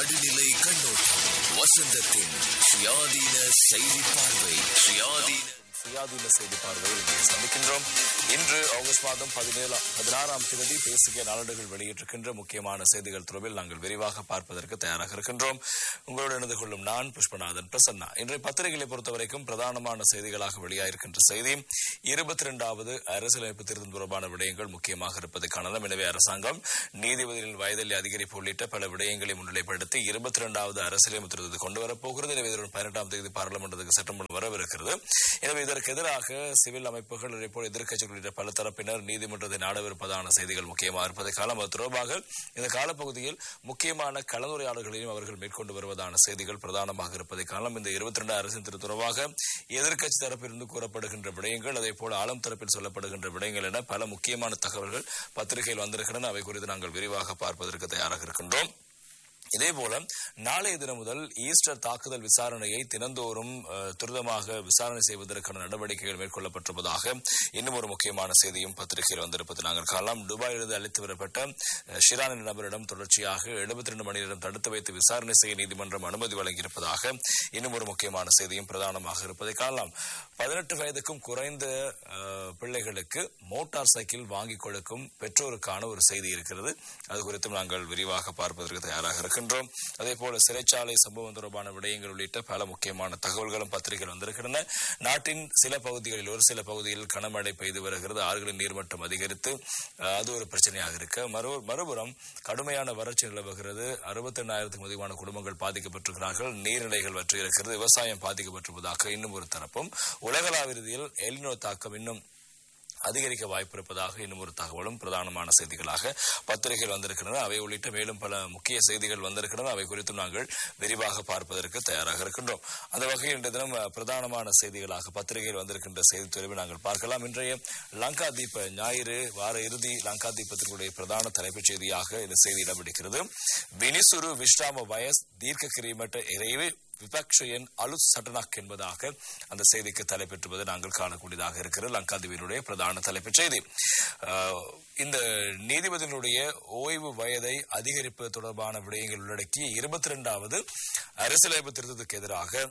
நடுநிலை கண்ணோட்டம் வசந்தத்தின் சுயாதீன செய்தி பார்வை சுயாதீன சுயாதீன செய்தி பார்வையில் இங்கே சந்திக்கின்றோம் இன்று ஆகஸ்ட் மாதம் பதினேழாம் பதினாறாம் தேதி தேசிய நாளேடுகள் வெளியிட்டிருக்கின்ற முக்கியமான செய்திகள் தொடர்பில் நாங்கள் விரிவாக பார்ப்பதற்கு தயாராக இருக்கின்றோம் உங்களோடு இணைந்து கொள்ளும் நான் புஷ்பநாதன் பிரசன்னா இன்றைய பத்திரிகைகளை பொறுத்தவரைக்கும் பிரதானமான செய்திகளாக வெளியாயிருக்கின்ற செய்தி இருபத்தி இரண்டாவது அரசியலமைப்பு திருத்தம் தொடர்பான விடயங்கள் முக்கியமாக இருப்பதை காணலாம் எனவே அரசாங்கம் நீதிபதிகளின் வயதில் அதிகரிப்பு உள்ளிட்ட பல விடயங்களை முன்னிலைப்படுத்தி இருபத்தி இரண்டாவது அரசியலமைப்பு திருத்தத்தை கொண்டு வரப்போகிறது எனவே இதன் பதினெட்டாம் தேதி பாராளுமன்றத்துக்கு சட்டமன்றம் வரவிருக்கிறது எனவே இதற்கு எதிராக சிவில் அமைப்புகள் அதேபோல் எதிர்க்கட்சிகள் உள்ளிட்ட பல தரப்பினர் நீதிமன்றத்தை நாடவிருப்பதான செய்திகள் முக்கியமாக இருப்பதை காலம் அது தொடர்பாக இந்த காலப்பகுதியில் முக்கியமான கலந்துரையாடல்களையும் அவர்கள் மேற்கொண்டு வருவதான செய்திகள் பிரதானமாக இருப்பதை காலம் இந்த இருபத்தி ரெண்டு அரசின் திரு தொடர்பாக எதிர்க்கட்சி தரப்பிலிருந்து கூறப்படுகின்ற விடயங்கள் அதே போல ஆளும் தரப்பில் சொல்லப்படுகின்ற விடயங்கள் என பல முக்கியமான தகவல்கள் பத்திரிகையில் வந்திருக்கின்றன அவை குறித்து நாங்கள் விரிவாக பார்ப்பதற்கு தயாராக இருக்கின்றோம் இதே போல நாளைய தினம் முதல் ஈஸ்டர் தாக்குதல் விசாரணையை தினந்தோறும் அஹ், துரிதமாக விசாரணை செய்வதற்கான நடவடிக்கைகள் மேற்கொள்ளப்பட்டிருப்பதாக இன்னும் ஒரு முக்கியமான செய்தியும் பத்திரிகையில் வந்திருப்பது நாங்கள் காணலாம் துபாயிலிருந்து அழைத்து வரப்பட்ட அஹ், ஷிரான் என்ற நபரிடம் தொடர்ச்சியாக எழுபத்தி ரெண்டு மணி நேரம் தடுத்து வைத்து விசாரணை செய்ய நீதிமன்றம் அனுமதி வழங்கியிருப்பதாக இன்னும் ஒரு முக்கியமான செய்தியும் பிரதானமாக இருப்பதை காணலாம் பதினெட்டு வயதுக்கும் குறைந்த அஹ், பிள்ளைகளுக்கு மோட்டார் சைக்கிள் வாங்கி கொடுக்கும் பெற்றோருக்கான ஒரு செய்தி இருக்கிறது அது குறித்தும் நாங்கள் விரிவாக பார்ப்பதற்கு தயாராக இருக்கின்றோம் அதே போல சிறைச்சாலை சம்பவம் தொடர்பான விடயங்கள் உள்ளிட்ட பல முக்கியமான தகவல்களும் பத்திரிகைகள் வந்திருக்கின்றன நாட்டின் சில பகுதிகளில் ஒரு சில பகுதியில் கனமழை பெய்து வருகிறது ஆறுகளின் நீர்மட்டம் அதிகரித்து அஹ், அது ஒரு பிரச்சனையாக இருக்க மறு மறுபுறம் கடுமையான வறட்சி நிலவுகிறது அறுபத்தி எண்ணாயிரத்துக்கும் அதிகமான குடும்பங்கள் பாதிக்கப்பட்டிருக்கிறார்கள் நீர்நிலைகள் வற்றி இருக்கிறது விவசாயம் பாதிக்கப்பட்டிருப்பதாக இன்னும் ஒரு தரப்பும் உலகளாவிய ரீதியில் எலினோ தாக்கம் இன்னும் அதிகரிக்க வாய்ப்பு இருப்பதாக இன்னும் ஒரு தகவலும் பிரதானமான செய்திகளாக பத்திரிகைகள் வந்திருக்கின்றன அவை உள்ளிட்ட மேலும் பல முக்கிய செய்திகள் வந்திருக்கின்றன அவை குறித்தும் நாங்கள் விரிவாக பார்ப்பதற்கு தயாராக இருக்கின்றோம் அந்த வகையில் இன்றைய தினம் அஹ், பிரதானமான செய்திகளாக பத்திரிகையில் வந்திருக்கின்ற செய்தி தொலைவில் நாங்கள் பார்க்கலாம் இன்றைய லங்கா தீப ஞாயிறு வார இறுதி லங்கா தீபத்தினுடைய பிரதான தலைப்புச் செய்தியாக இந்த செய்தி இடம்பிடிக்கிறது வினிசுரு விஸ்ராம வயஸ் தீர்க்க கிரீமட்ட இறைவு விபக்ஷயன் அலு சட்டனாக் என்பதாக அந்த செய்திக்கு தலைப்பெற்றுவது நாங்கள் காணக்கூடியதாக இருக்கிறது லங்காதீவினுடைய பிரதான தலைப்புச் செய்தி ஆஹ், இந்த நீதிபதியினுடைய ஓய்வு வயதை அதிகரிப்பு தொடர்பான விடயங்கள் உள்ளடக்கிய இருபத்தி இரண்டாவது அரசியலமைப்பு திருத்தத்துக்கு எதிராக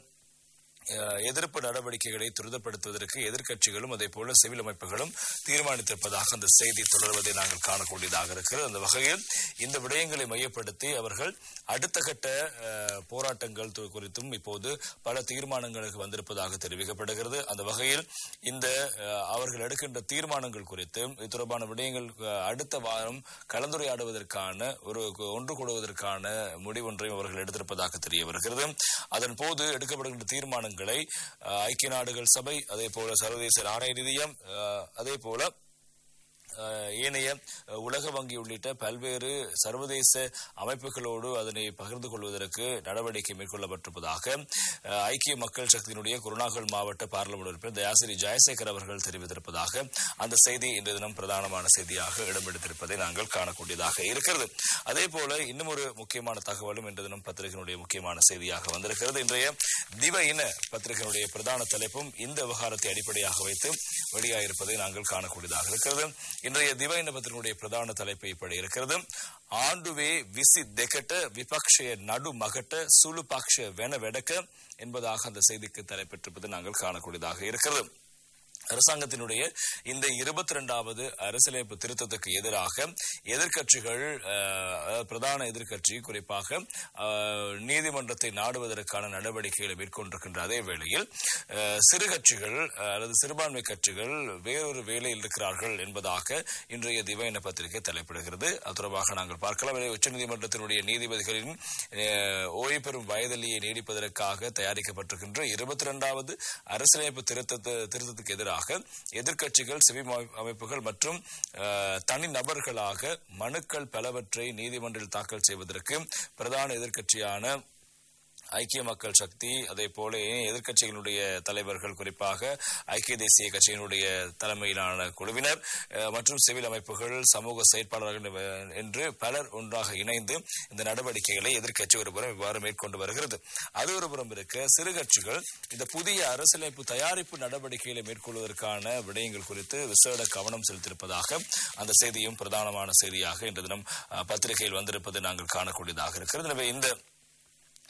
அஹ், எதிர்ப்பு நடவடிக்கைகளை துரிதப்படுத்துவதற்கு எதிர்க்கட்சிகளும் அதே போல சிவில் அமைப்புகளும் தீர்மானித்திருப்பதாக அந்த செய்தி தொடர்வதை நாங்கள் காணக்கூடியதாக இருக்கிறது அந்த வகையில் இந்த விடயங்களை மையப்படுத்தி அவர்கள் அடுத்த கட்ட அஹ், போராட்டங்கள் து- குறித்தும் இப்போது பல தீர்மானங்களுக்கு வந்திருப்பதாக தெரிவிக்கப்படுகிறது அந்த வகையில் இந்த அஹ், அவர்கள் எடுக்கின்ற தீர்மானங்கள் குறித்தும் இது தொடர்பான விடயங்கள் அஹ், அடுத்த வாரம் கலந்துரையாடுவதற்கான ஒரு ஒன்று கூடுவதற்கான முடிவொன்றையும் அவர்கள் எடுத்திருப்பதாக தெரிய வருகிறது அதன் போது எடுக்கப்படுகின்ற தீர்மானங்களை அஹ், ஐக்கிய நாடுகள் சபை அதே போல சர்வதேச நாணய நிதியம் அஹ், அதே போல அஹ், ஏனைய அஹ், உலக வங்கி உள்ளிட்ட பல்வேறு சர்வதேச அமைப்புகளோடு அதனை பகிர்ந்து கொள்வதற்கு நடவடிக்கை மேற்கொள்ளப்பட்டிருப்பதாக அஹ், ஐக்கிய மக்கள் சக்தியினுடைய குருணாகல் மாவட்ட பார்லமெண்ட் உறுப்பினர் தயாசிரி ஜெயசேகர் அவர்கள் தெரிவித்திருப்பதாக அந்த செய்தி இன்றைய தினம் பிரதானமான செய்தியாக இடம்பெடுத்திருப்பதை நாங்கள் காணக்கூடியதாக இருக்கிறது அதே போல இன்னும் ஒரு முக்கியமான தகவலும் இன்றைய தினம் பத்திரிகையினுடைய முக்கியமான செய்தியாக வந்திருக்கிறது இன்றைய திவ இன பத்திரிகையினுடைய பிரதான தலைப்பும் இந்த விவகாரத்தை அடிப்படையாக வைத்து வெளியாயிருப்பதை நாங்கள் காணக்கூடியதாக இருக்கிறது இன்றைய திவ இன பத்திரிகையினுடைய பிரதான தலைப்பு இப்படி இருக்கிறது ஆண்டுவே விசி தெகட்ட விபக்ஷய நடு மகட்ட சுழு பக்ஷ வென வெடக்க என்பதாக அந்த செய்திக்கு தலைப்பெற்றிருப்பது நாங்கள் காணக்கூடியதாக இருக்கிறது அரசாங்கத்தினுடைய இந்த இருபத்தி ரெண்டாவது அரசியலமைப்பு திருத்தத்துக்கு எதிராக எதிர்க்கட்சிகள் அஹ், பிரதான எதிர்க்கட்சி குறிப்பாக அஹ், நீதிமன்றத்தை நாடுவதற்கான நடவடிக்கைகளை மேற்கொண்டிருக்கின்ற அதே வேளையில் அஹ், சிறு கட்சிகள் அஹ், அல்லது சிறுபான்மை கட்சிகள் வேறொரு வேலையில் இருக்கிறார்கள் என்பதாக இன்றைய திவையின பத்திரிகை தலைப்பிடுகிறது அது தொடர்பாக நாங்கள் பார்க்கலாம் எனவே உச்சநீதிமன்றத்தினுடைய நீதிபதிகளின் அஹ், ஓய்வு பெறும் வயதிலேயே நீடிப்பதற்காக தயாரிக்கப்பட்டிருக்கின்ற இருபத்தி இரண்டாவது அரசியலமைப்பு திருத்தத்து திருத்தத்துக்கு எதிராக எதிர்க்கட்சிகள் சிவில் அமை- அமைப்புகள் மற்றும் அஹ், தனிநபர்களாக மனுக்கள் பலவற்றை நீதிமன்றில் தாக்கல் செய்வதற்கு பிரதான எதிர்க்கட்சியான ஐக்கிய மக்கள் சக்தி அதே போல எதிர்க்கட்சிகளுடைய தலைவர்கள் குறிப்பாக ஐக்கிய தேசிய கட்சியினுடைய தலைமையிலான குழுவினர் அஹ், மற்றும் சிவில் அமைப்புகள் சமூக செயற்பாளர்கள் அஹ், என்று பலர் ஒன்றாக இணைந்து இந்த நடவடிக்கைகளை எதிர்க்கட்சி ஒருபுறம் இவ்வாறு மேற்கொண்டு வருகிறது அது ஒரு புறம் இருக்க சிறு கட்சிகள் இந்த புதிய அரசியலமைப்பு தயாரிப்பு நடவடிக்கைகளை மேற்கொள்வதற்கான விடயங்கள் குறித்து விசேட கவனம் செலுத்தியிருப்பதாக அந்த செய்தியும் பிரதானமான செய்தியாக இன்று தினம் அஹ், பத்திரிகையில் வந்திருப்பது நாங்கள் காணக்கூடியதாக இருக்கிறது எனவே இந்த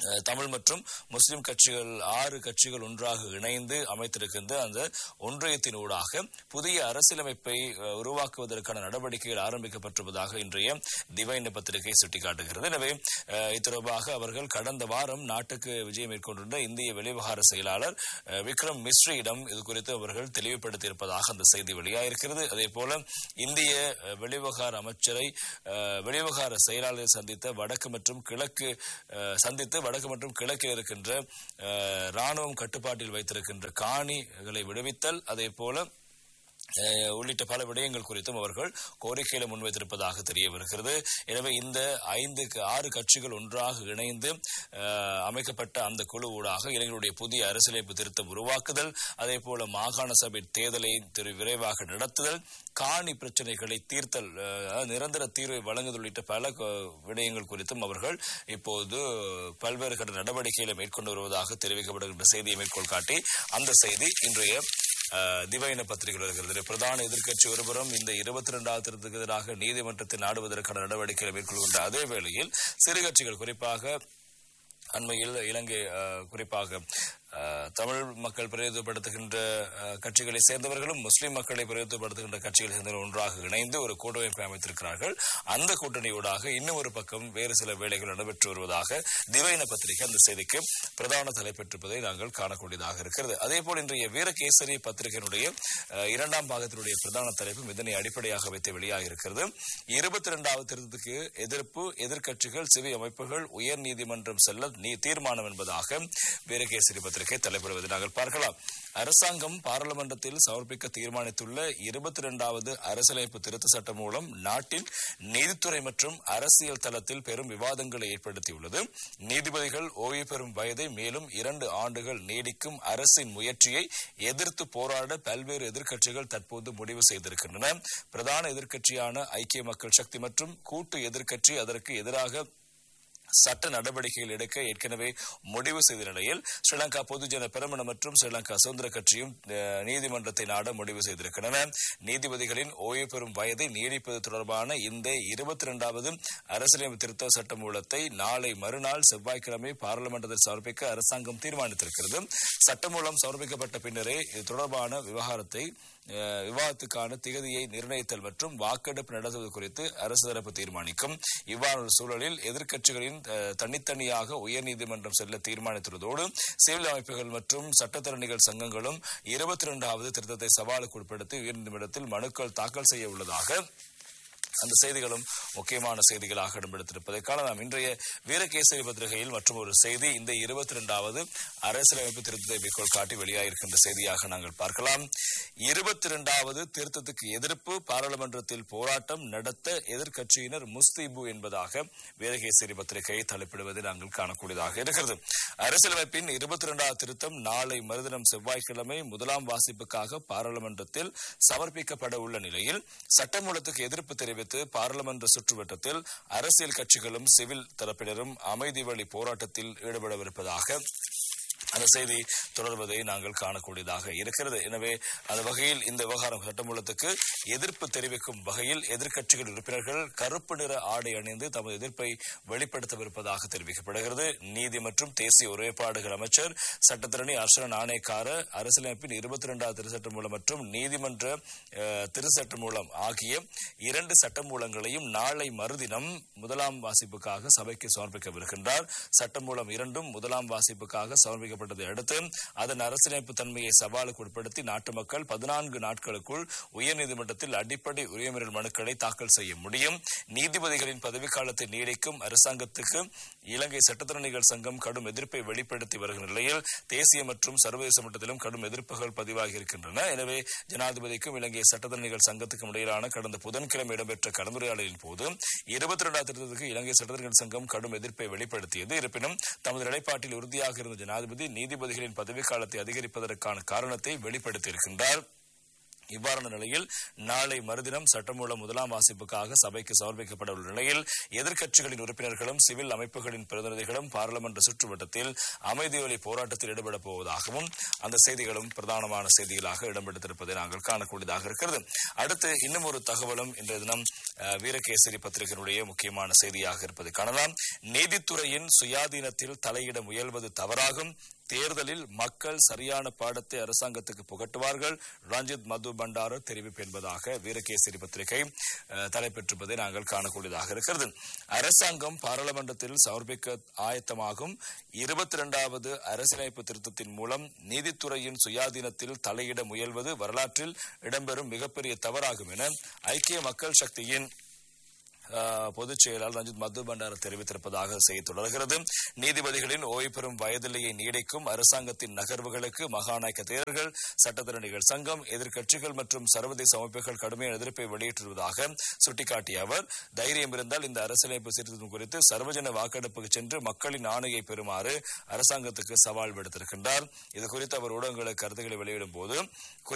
அஹ், தமிழ் மற்றும் முஸ்லிம் கட்சிகள் ஆறு கட்சிகள் ஒன்றாக இணைந்து அமைத்திருக்கின்ற அந்த ஒன்றியத்தினூடாக புதிய அரசியலமைப்பை அஹ், உருவாக்குவதற்கான நடவடிக்கைகள் ஆரம்பிக்கப்பட்டிருப்பதாக இன்றைய திவைன பத்திரிகை சுட்டிக்காட்டுகிறது எனவே அஹ், இது தொடர்பாக அவர்கள் கடந்த வாரம் நாட்டுக்கு விஜயம் மேற்கொண்டிருந்த இந்திய வெளிவிவகார செயலாளர் அஹ், விக்ரம் மிஸ்ரியிடம் இது குறித்து அவர்கள் தெளிவுபடுத்தியிருப்பதாக அந்த செய்தி வெளியாயிருக்கிறது அதே போல இந்திய அஹ், வெளிவிவகார அமைச்சரை அஹ், வெளிவிவகார செயலாளரை சந்தித்த வடக்கு மற்றும் கிழக்கு அஹ், சந்தித்து வடக்கு மற்றும் கிழக்கில் இருக்கின்ற அஹ், ராணுவம் கட்டுப்பாட்டில் வைத்திருக்கின்ற காணிகளை விடுவித்தல் அதே போல அஹ், உள்ளிட்ட பல விடயங்கள் குறித்தும் அவர்கள் கோரிக்கைகளை முன்வைத்திருப்பதாக தெரிய வருகிறது எனவே இந்த ஐந்து க- ஆறு கட்சிகள் ஒன்றாக இணைந்து அஹ், அமைக்கப்பட்ட அந்த குழு ஊடாக இளைஞருடைய புதிய அரசியலமைப்பு திருத்தம் உருவாக்குதல் அதே போல மாகாண சபை தேர்தலை திரு விரைவாக நடத்துதல் காணி பிரச்சனைகளை தீர்த்தல் அஹ், நிரந்தர தீர்வை வழங்குதல் உள்ளிட்ட பல க- விடயங்கள் குறித்தும் அவர்கள் இப்போது பல்வேறு கட்ட நடவடிக்கைகளை மேற்கொண்டு வருவதாக தெரிவிக்கப்படுகின்ற செய்தியை மேற்கோள் காட்டி அந்த செய்தி இன்றைய அஹ், திவைன பத்திரிகையில் வருகிறது பிரதான எதிர்க்கட்சி ஒருபுறம் இந்த இருபத்தி ரெண்டாவது திருத்தத்துக்கு எதிராக நீதிமன்றத்தை நாடுவதற்கான நடவடிக்கைகளை மேற்கொள்கின்ற அதே வேளையில் சிறு கட்சிகள் குறிப்பாக அண்மையில் இலங்கை அஹ், குறிப்பாக அஹ், தமிழ் மக்கள் பிரதிநிதிப்படுத்துகின்ற அஹ், கட்சிகளை சேர்ந்தவர்களும் முஸ்லிம் மக்களை பிரதிநிதிப்படுத்துகின்ற கட்சிகளை சேர்ந்தவர்கள் ஒன்றாக இணைந்து ஒரு கூட்டமைப்பை அமைத்திருக்கிறார்கள் அந்த கூட்டணியூடாக இன்னும் ஒரு பக்கம் வேறு சில வேலைகள் நடைபெற்று வருவதாக திவைன பத்திரிகை அந்த செய்திக்கு பிரதான தலைப்பெற்றிருப்பதை நாங்கள் காணக்கூடியதாக இருக்கிறது அதே போல் இன்றைய வீரகேசரி பத்திரிகையினுடைய அஹ், இரண்டாம் பாகத்தினுடைய பிரதான தலைப்பும் இதனை அடிப்படையாக வைத்து வெளியாக இருக்கிறது இருபத்தி இரண்டாவது திருத்தத்துக்கு எதிர்ப்பு எதிர்க்கட்சிகள் சிவில் அமைப்புகள் உயர் நீதிமன்றம் செல்ல நீ- தீர்மானம் என்பதாக வீரகேசரி பத்திரிகை தலைப்பிடுவதை நாங்கள் பார்க்கலாம் அரசாங்கம் பாராளுமன்றத்தில் சமர்ப்பிக்க தீர்மானித்துள்ள இருபத்தி இரண்டாவது அரசியலமைப்பு திருத்த சட்டம் மூலம் நாட்டின் நீதித்துறை மற்றும் அரசியல் தளத்தில் பெரும் விவாதங்களை ஏற்படுத்தியுள்ளது நீதிபதிகள் ஓய்வு பெறும் வயதை மேலும் இரண்டு ஆண்டுகள் நீடிக்கும் அரசின் முயற்சியை எதிர்த்து போராட பல்வேறு எதிர்க்கட்சிகள் தற்போது முடிவு செய்திருக்கின்றன பிரதான எதிர்க்கட்சியான ஐக்கிய மக்கள் சக்தி மற்றும் கூட்டு எதிர்க்கட்சி அதற்கு எதிராக சட்ட நடவடிக்கைகள் எடுக்க ஏற்கனவே முடிவு செய்த நிலையில் ஸ்ரீலங்கா பொதுஜன பெரமுன மற்றும் ஸ்ரீலங்கா சுதந்திர கட்சியும் அஹ், நீதிமன்றத்தை நாட முடிவு செய்திருக்கின்றன நீதிபதிகளின் ஓய்வு பெறும் வயதை நீடிப்பது தொடர்பான இந்த இருபத்தி இரண்டாவது அரசியலமைப்பு திருத்த சட்ட மூலத்தை நாளை மறுநாள் செவ்வாய்க்கிழமை பாராளுமன்றத்தில் சமர்ப்பிக்க அரசாங்கம் தீர்மானித்திருக்கிறது சட்டமூலம் சமர்ப்பிக்கப்பட்ட பின்னரே இது தொடர்பான விவகாரத்தை அஹ், விவாதத்துக்கான திகதியை நிர்ணயித்தல் மற்றும் வாக்கெடுப்பு நடத்துவது குறித்து அரசு தரப்பு தீர்மானிக்கும் இவ்வாறான ஒரு சூழலில் எதிர்க்கட்சிகளின் அஹ், தனித்தனியாக உயர்நீதிமன்றம் செல்ல தீர்மானித்துள்ளதோடு சிவில் அமைப்புகள் மற்றும் சட்டத்தரணிகள் சங்கங்களும் இருபத்தி இரண்டாவது திருத்தத்தை சவாலுக்கு உட்படுத்தி உயர்நீதிமன்றத்தில் மனுக்கள் தாக்கல் செய்ய உள்ளதாக அந்த செய்திகளும் முக்கியமான செய்திகளாக இடம்பெடுத்திருப்பதை காணலாம் இன்றைய வீரகேசரி பத்திரிகையில் மற்றும் ஒரு செய்தி இந்த இருபத்தி இரண்டாவது அரசியலமைப்பு திருத்தத்தை மேற்கோள் காட்டி வெளியாகிருக்கின்ற செய்தியாக நாங்கள் பார்க்கலாம் இருபத்தி இரண்டாவது திருத்தத்துக்கு எதிர்ப்பு பாராளுமன்றத்தில் போராட்டம் நடத்த எதிர்க்கட்சியினர் முஸ்தீபு என்பதாக வீரகேசரி பத்திரிகை தலைப்பிடுவதை நாங்கள் காணக்கூடியதாக இருக்கிறது அரசியலமைப்பின் இருபத்தி இரண்டாவது திருத்தம் நாளை மறுதினம் செவ்வாய்க்கிழமை முதலாம் வாசிப்புக்காக பாராளுமன்றத்தில் சமர்ப்பிக்கப்பட உள்ள நிலையில் சட்டமூலத்துக்கு எதிர்ப்பு தெரிவித்து பாராளுமன்ற சுற்றுவட்டத்தில் அரசியல் கட்சிகளும் சிவில் தரப்பினரும் அமைதி வழி போராட்டத்தில் ஈடுபடவிருப்பதாக அந்த செய்தி தொடர்வதை நாங்கள் காணக்கூடியதாக இருக்கிறது எனவே அந்த வகையில் இந்த விவகாரம் சட்டமூலத்துக்கு எதிர்ப்பு தெரிவிக்கும் வகையில் எதிர்க்கட்சிகள் உறுப்பினர்கள் கருப்பு நிற ஆடை அணிந்து தமது எதிர்ப்பை வெளிப்படுத்தவிருப்பதாக தெரிவிக்கப்படுகிறது நீதி மற்றும் தேசிய ஒருமைப்பாடுகள் அமைச்சர் சட்டத்திரணி அர்ஷன நாணயக்கார அரசியலமைப்பின் இருபத்தி இரண்டாவது திருச்சட்ட மூலம் மற்றும் நீதிமன்ற அஹ், திருச்சட்ட மூலம் ஆகிய இரண்டு சட்டமூலங்களையும் நாளை மறுதினம் முதலாம் வாசிப்புக்காக சபைக்கு சமர்ப்பிக்கவிருக்கின்றார் சட்டமூலம் இரண்டும் முதலாம் வாசிப்புக்காக சமர்ப்பிக்கப்பட்டதை அடுத்து அதன் அரசியலமைப்பு தன்மையை சவாலுக்கு உட்படுத்தி நாட்டு மக்கள் பதினான்கு நாட்களுக்குள் உயர்நீதிமன்றத்தில் அடிப்படை உரிமையல் மனுக்களை தாக்கல் செய்ய முடியும் நீதிபதிகளின் பதவிக்காலத்தை நீடிக்கும் அரசாங்கத்துக்கு இலங்கை சட்டத்தரணிகள் சங்கம் கடும் எதிர்ப்பை வெளிப்படுத்தி வருகிற நிலையில் தேசிய மற்றும் சர்வதேச மட்டத்திலும் கடும் எதிர்ப்புகள் பதிவாகி இருக்கின்றன எனவே ஜனாதிபதிக்கும் இலங்கை சட்டத்தரணிகள் சங்கத்துக்கும் இடையிலான கடந்த புதன்கிழமை இடம்பெற்ற கலந்துரையாடலின் போது இருபத்தி இரண்டாம் திருத்தத்துக்கு இலங்கை சட்டத்தரணிகள் சங்கம் கடும் எதிர்ப்பை வெளிப்படுத்தியது இருப்பினும் தமது நிலைப்பாட்டில் உறுதியாக இருந்த ஜனாதிபதி நீதிபதிகளின் பதவிக்காலத்தை அதிகரிப்பதற்கான காரணத்தை வெளிப்படுத்தியிருக்கின்றார் இவ்வாறான நிலையில் நாளை மறுதினம் சட்டமூலம் முதலாம் வாசிப்புக்காக சபைக்கு சமர்ப்பிக்கப்பட உள்ள நிலையில் எதிர்க்கட்சிகளின் உறுப்பினர்களும் சிவில் அமைப்புகளின் பிரதிநிதிகளும் பாராளுமன்ற சுற்றுவட்டத்தில் அமைதியொலி போராட்டத்தில் ஈடுபடப் போவதாகவும் அந்த செய்திகளும் பிரதானமான செய்திகளாக இடம்பெடுத்திருப்பதை நாங்கள் காணக்கூடியதாக இருக்கிறது அடுத்து இன்னும் ஒரு தகவலும் இன்றைய தினம் அஹ், வீரகேசரி பத்திரிகையினுடைய முக்கியமான செய்தியாக இருப்பதை காணலாம் நீதித்துறையின் சுயாதீனத்தில் தலையிட முயல்வது தவறாகும் தேர்தலில் மக்கள் சரியான பாடத்தை அரசாங்கத்துக்கு புகட்டுவார்கள் ரஞ்சித் மது பண்டார தெரிவிப்பு என்பதாக வீரகேசரி பத்திரிகை அஹ், தலைப்பெற்றிருப்பதை நாங்கள் காணக்கூடியதாக இருக்கிறது அரசாங்கம் பாராளுமன்றத்தில் சமர்ப்பிக்க ஆயத்தமாகும் இருபத்தி இரண்டாவது அரசியலமைப்பு திருத்தத்தின் மூலம் நீதித்துறையின் சுயாதீனத்தில் தலையிட முயல்வது வரலாற்றில் இடம்பெறும் மிகப்பெரிய தவறாகும் என ஐக்கிய மக்கள் சக்தியின் ஆஹ், பொதுச் செயலாளர் ரஞ்சித் மது பண்டார தெரிவித்திருப்பதாக செய்தி தொடர்கிறது நீதிபதிகளின் ஓய்வு பெறும் வயதிலேயே நீடிக்கும் அரசாங்கத்தின் நகர்வுகளுக்கு மகாநாயக்க தேரர்கள் சட்டத்தரணிகள் சங்கம் எதிர்க்கட்சிகள் மற்றும் சர்வதேச அமைப்புகள் கடுமையான எதிர்ப்பை வெளியிட்டிருப்பதாக சுட்டிக்காட்டிய அவர் தைரியம் இருந்தால் இந்த அரசியலமைப்பு சீர்திருத்தம் குறித்து சர்வஜன வாக்கெடுப்புக்கு சென்று மக்களின் ஆணையை பெறுமாறு அரசாங்கத்துக்கு சவால் விடுத்திருக்கின்றார் இது குறித்து அவர் ஊடகங்களுக்கு கருத்துக்களை வெளியிடும் போது